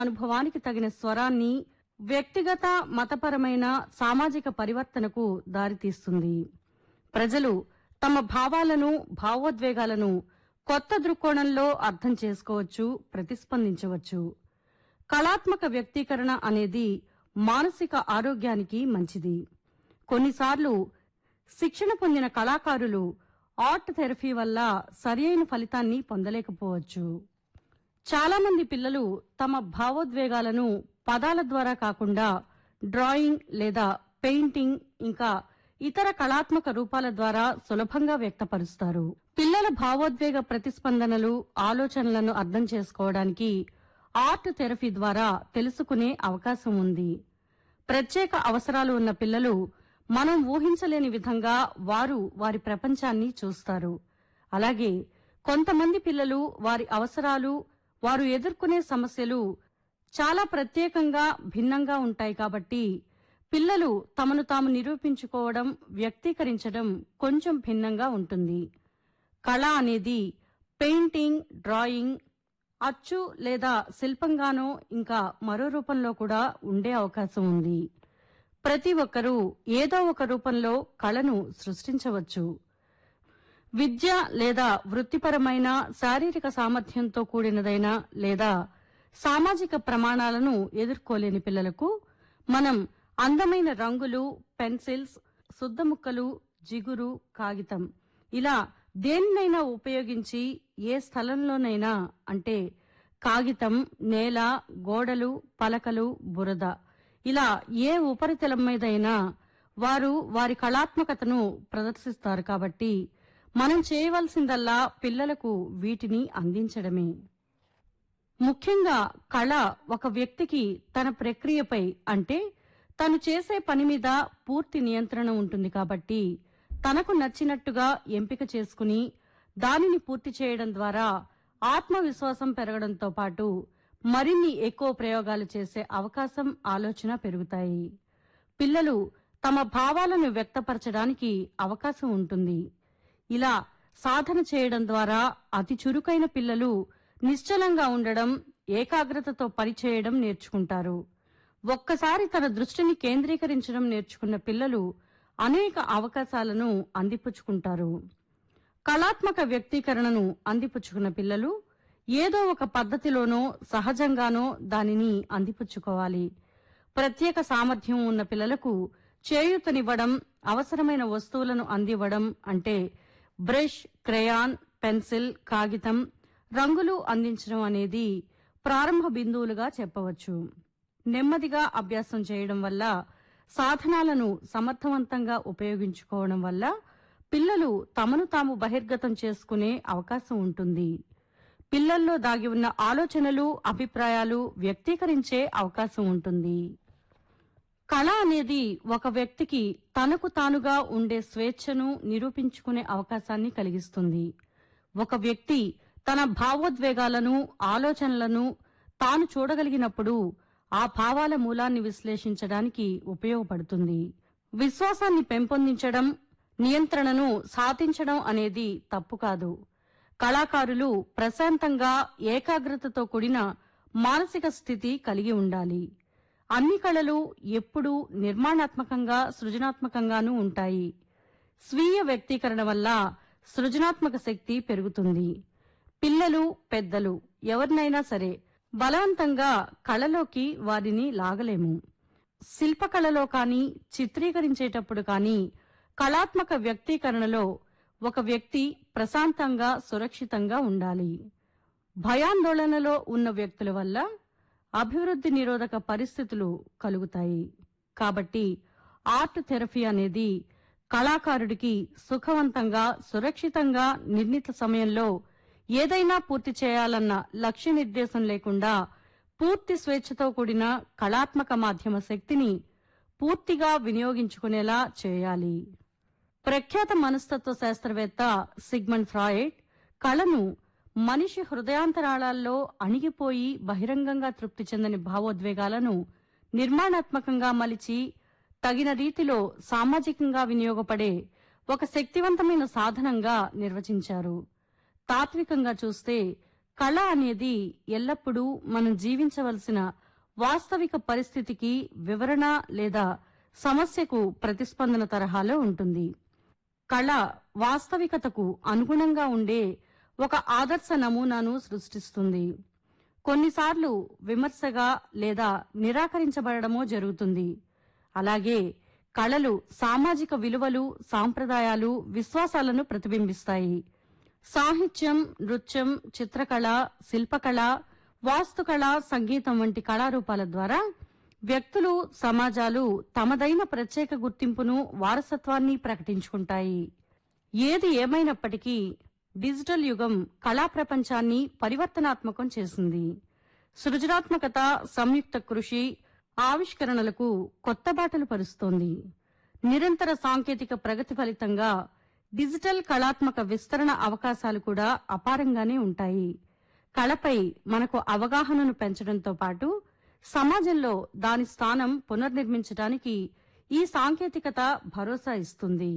అనుభవానికి తగిన స్వరాన్ని వ్యక్తిగత మతపరమైన సామాజిక పరివర్తనకు దారితీస్తుంది ప్రజలు తమ భావాలను భావోద్వేగాలను కొత్త దృక్కోణంలో అర్థం చేసుకోవచ్చు ప్రతిస్పందించవచ్చు కళాత్మక వ్యక్తీకరణ అనేది మానసిక ఆరోగ్యానికి మంచిది కొన్నిసార్లు శిక్షణ పొందిన కళాకారులు ఆర్ట్ థెరపీ వల్ల సరియైన ఫలితాన్ని పొందలేకపోవచ్చు చాలా మంది పిల్లలు తమ భావోద్వేగాలను పదాల ద్వారా కాకుండా డ్రాయింగ్ లేదా పెయింటింగ్ ఇంకా ఇతర కళాత్మక రూపాల ద్వారా సులభంగా వ్యక్తపరుస్తారు పిల్లల భావోద్వేగ ప్రతిస్పందనలు ఆలోచనలను అర్థం చేసుకోవడానికి ఆర్ట్ థెరపీ ద్వారా తెలుసుకునే అవకాశం ఉంది ప్రత్యేక అవసరాలు ఉన్న పిల్లలు మనం ఊహించలేని విధంగా వారు వారి ప్రపంచాన్ని చూస్తారు అలాగే కొంతమంది పిల్లలు వారి అవసరాలు వారు ఎదుర్కొనే సమస్యలు చాలా ప్రత్యేకంగా భిన్నంగా ఉంటాయి కాబట్టి పిల్లలు తమను తాము నిరూపించుకోవడం వ్యక్తీకరించడం కొంచెం భిన్నంగా ఉంటుంది కళ అనేది పెయింటింగ్ డ్రాయింగ్ అచ్చు లేదా శిల్పంగానో ఇంకా మరో రూపంలో కూడా ఉండే అవకాశం ఉంది ప్రతి ఒక్కరూ ఏదో ఒక రూపంలో కళను సృష్టించవచ్చు విద్య లేదా వృత్తిపరమైన శారీరక సామర్థ్యంతో కూడినదైన లేదా సామాజిక ప్రమాణాలను ఎదుర్కోలేని పిల్లలకు మనం అందమైన రంగులు పెన్సిల్స్ శుద్ధముక్కలు జిగురు కాగితం ఇలా దేన్నైనా ఉపయోగించి ఏ స్థలంలోనైనా అంటే కాగితం నేల గోడలు పలకలు బురద ఇలా ఏ ఉపరితలం మీదైనా వారు వారి కళాత్మకతను ప్రదర్శిస్తారు కాబట్టి మనం చేయవలసిందల్లా పిల్లలకు వీటిని అందించడమే ముఖ్యంగా కళ ఒక వ్యక్తికి తన ప్రక్రియపై అంటే తను చేసే పని మీద పూర్తి నియంత్రణ ఉంటుంది కాబట్టి తనకు నచ్చినట్టుగా ఎంపిక చేసుకుని దానిని పూర్తి చేయడం ద్వారా ఆత్మవిశ్వాసం పెరగడంతో పాటు మరిన్ని ఎక్కువ ప్రయోగాలు చేసే అవకాశం ఆలోచన పెరుగుతాయి పిల్లలు తమ భావాలను వ్యక్తపరచడానికి అవకాశం ఉంటుంది ఇలా సాధన చేయడం ద్వారా అతి చురుకైన పిల్లలు నిశ్చలంగా ఉండడం ఏకాగ్రతతో పనిచేయడం నేర్చుకుంటారు ఒక్కసారి తన దృష్టిని కేంద్రీకరించడం నేర్చుకున్న పిల్లలు అనేక అవకాశాలను అందిపుచ్చుకుంటారు కళాత్మక వ్యక్తీకరణను అందిపుచ్చుకున్న పిల్లలు ఏదో ఒక పద్ధతిలోనో సహజంగానో దానిని అందిపుచ్చుకోవాలి ప్రత్యేక సామర్థ్యం ఉన్న పిల్లలకు చేయూతనివ్వడం అవసరమైన వస్తువులను అందివ్వడం అంటే బ్రష్ క్రయాన్ పెన్సిల్ కాగితం రంగులు అందించడం అనేది ప్రారంభ బిందువులుగా చెప్పవచ్చు నెమ్మదిగా అభ్యాసం చేయడం వల్ల సాధనాలను సమర్థవంతంగా ఉపయోగించుకోవడం వల్ల పిల్లలు తమను తాము బహిర్గతం చేసుకునే అవకాశం ఉంటుంది పిల్లల్లో దాగి ఉన్న ఆలోచనలు అభిప్రాయాలు వ్యక్తీకరించే అవకాశం ఉంటుంది కళ అనేది ఒక వ్యక్తికి తనకు తానుగా ఉండే స్వేచ్ఛను నిరూపించుకునే అవకాశాన్ని కలిగిస్తుంది ఒక వ్యక్తి తన భావోద్వేగాలను ఆలోచనలను తాను చూడగలిగినప్పుడు ఆ భావాల మూలాన్ని విశ్లేషించడానికి ఉపయోగపడుతుంది విశ్వాసాన్ని పెంపొందించడం నియంత్రణను సాధించడం అనేది తప్పు కాదు కళాకారులు ప్రశాంతంగా ఏకాగ్రతతో కూడిన మానసిక స్థితి కలిగి ఉండాలి అన్ని కళలు ఎప్పుడూ నిర్మాణాత్మకంగా సృజనాత్మకంగానూ ఉంటాయి స్వీయ వ్యక్తీకరణ వల్ల సృజనాత్మక శక్తి పెరుగుతుంది పిల్లలు పెద్దలు ఎవరినైనా సరే బలవంతంగా కళలోకి వారిని లాగలేము శిల్పకళలో కానీ చిత్రీకరించేటప్పుడు కానీ కళాత్మక వ్యక్తీకరణలో ఒక వ్యక్తి ప్రశాంతంగా సురక్షితంగా ఉండాలి భయాందోళనలో ఉన్న వ్యక్తుల వల్ల అభివృద్ధి నిరోధక పరిస్థితులు కలుగుతాయి కాబట్టి ఆర్ట్ థెరపీ అనేది కళాకారుడికి సుఖవంతంగా సురక్షితంగా నిర్ణీత సమయంలో ఏదైనా పూర్తి చేయాలన్న లక్ష్య నిర్దేశం లేకుండా పూర్తి స్వేచ్ఛతో కూడిన కళాత్మక మాధ్యమ శక్తిని పూర్తిగా వినియోగించుకునేలా చేయాలి ప్రఖ్యాత మనస్తత్వ శాస్త్రవేత్త సిగ్మండ్ ఫ్రాయిడ్ కళను మనిషి హృదయాంతరాళాల్లో అణిగిపోయి బహిరంగంగా తృప్తి చెందని భావోద్వేగాలను నిర్మాణాత్మకంగా మలిచి తగిన రీతిలో సామాజికంగా వినియోగపడే ఒక శక్తివంతమైన సాధనంగా నిర్వచించారు తాత్వికంగా చూస్తే కళ అనేది ఎల్లప్పుడూ మనం జీవించవలసిన వాస్తవిక పరిస్థితికి వివరణ లేదా సమస్యకు ప్రతిస్పందన తరహాలో ఉంటుంది కళ వాస్తవికతకు అనుగుణంగా ఉండే ఒక ఆదర్శ నమూనాను సృష్టిస్తుంది కొన్నిసార్లు విమర్శగా లేదా నిరాకరించబడమో జరుగుతుంది అలాగే కళలు సామాజిక విలువలు సాంప్రదాయాలు విశ్వాసాలను ప్రతిబింబిస్తాయి సాహిత్యం నృత్యం చిత్రకళ శిల్పకళ వాస్తుకళ సంగీతం వంటి కళారూపాల ద్వారా వ్యక్తులు సమాజాలు తమదైన ప్రత్యేక గుర్తింపును వారసత్వాన్ని ప్రకటించుకుంటాయి ఏది ఏమైనప్పటికీ డిజిటల్ యుగం కళా ప్రపంచాన్ని పరివర్తనాత్మకం చేసింది సృజనాత్మకత సంయుక్త కృషి ఆవిష్కరణలకు కొత్త బాటలు పరుస్తోంది నిరంతర సాంకేతిక ప్రగతి ఫలితంగా డిజిటల్ కళాత్మక విస్తరణ అవకాశాలు కూడా అపారంగానే ఉంటాయి కళపై మనకు అవగాహనను పెంచడంతో పాటు సమాజంలో దాని స్థానం పునర్నిర్మించడానికి ఈ సాంకేతికత భరోసా ఇస్తుంది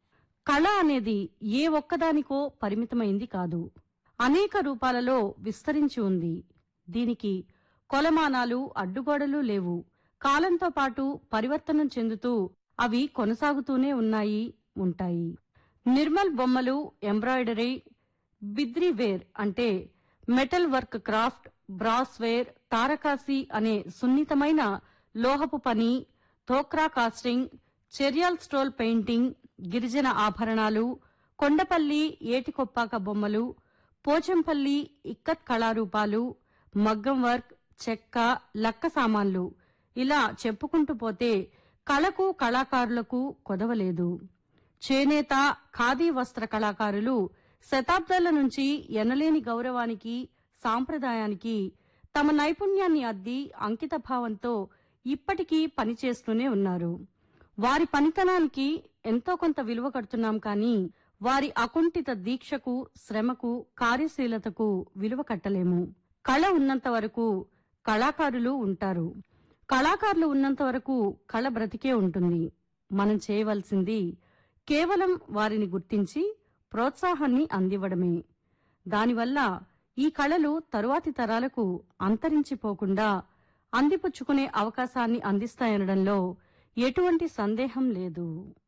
కళ అనేది ఏ ఒక్కదానికో పరిమితమైంది కాదు అనేక రూపాలలో విస్తరించి ఉంది దీనికి కొలమానాలు అడ్డుగోడలు లేవు కాలంతో పాటు పరివర్తనం చెందుతూ అవి కొనసాగుతూనే ఉన్నాయి ఉంటాయి నిర్మల్ బొమ్మలు ఎంబ్రాయిడరీ బిద్రీ వేర్ అంటే metal work craft brass ware Tarakasi అనే సున్నితమైన లోహపు పని Dhokra casting Cheriyal scroll painting గిరిజన ఆభరణాలు కొండపల్లి ఏటికొప్పాక బొమ్మలు పోచంపల్లి ఇక్కత్ కళారూపాలు మగ్గం వర్క్ చెక్క లక్క సామాన్లు ఇలా చెప్పుకుంటూ పోతే కళకు కళాకారులకు కొదవలేదు చేనేత ఖాదీ వస్త్ర కళాకారులు శతాబ్దాల నుంచి ఎనలేని గౌరవానికి సాంప్రదాయానికి తమ నైపుణ్యాన్ని అద్ది అంకిత భావంతో ఇప్పటికీ పనిచేస్తూనే ఉన్నారు వారి పనితనానికి ఎంతో కొంత విలువ కడుతున్నాం కానీ వారి అకుంఠిత దీక్షకు శ్రమకు కార్యశీలతకు విలువ కట్టలేము కళ ఉన్నంత వరకు కళాకారులు ఉంటారు కళాకారులు ఉన్నంత వరకు కళ బ్రతికే ఉంటుంది మనం చేయవలసింది కేవలం వారిని గుర్తించి ప్రోత్సాహాన్ని అందివ్వడమే దానివల్ల ఈ కళలు తరువాతి తరాలకు అంతరించిపోకుండా అందిపుచ్చుకునే అవకాశాన్ని అందిస్తాయనడంలో ఎటువంటి సందేహం లేదు